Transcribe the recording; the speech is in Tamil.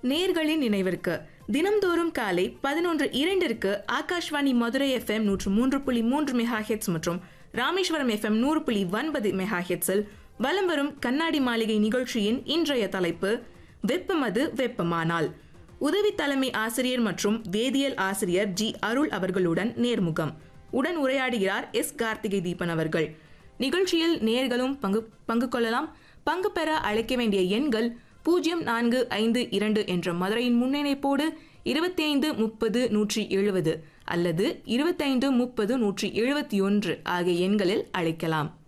நேர்களின் நினைவிற்கு தினம்தோறும் காலை பதினொன்று இரண்டிற்கு ஆகாஷ்வாணி மதுரை எஃப்எம் நூற்று மூன்று புள்ளி மூன்று மெகா ஹெட்ஸ் மற்றும் ராமேஸ்வரம் எஃப்எம் நூறு புள்ளி ஒன்பது மெகா ஹெட்ஸில் வலம் வரும் கண்ணாடி மாளிகை நிகழ்ச்சியின் இன்றைய தலைப்பு வெப்பமது வெப்பமானால் உதவி தலைமை ஆசிரியர் மற்றும் வேதியியல் ஆசிரியர் ஜி அருள் அவர்களுடன் நேர்முகம் உடன் உரையாடுகிறார் எஸ் கார்த்திகை தீபன் அவர்கள் நிகழ்ச்சியில் நேர்களும் பங்கு பங்கு கொள்ளலாம் பங்கு பெற அழைக்க வேண்டிய எண்கள் பூஜ்ஜியம் நான்கு ஐந்து இரண்டு என்ற மதுரையின் முன்னிணைப்போடு இருபத்தி ஐந்து முப்பது நூற்றி எழுபது அல்லது இருபத்தைந்து முப்பது நூற்றி எழுபத்தி ஒன்று ஆகிய எண்களில் அழைக்கலாம்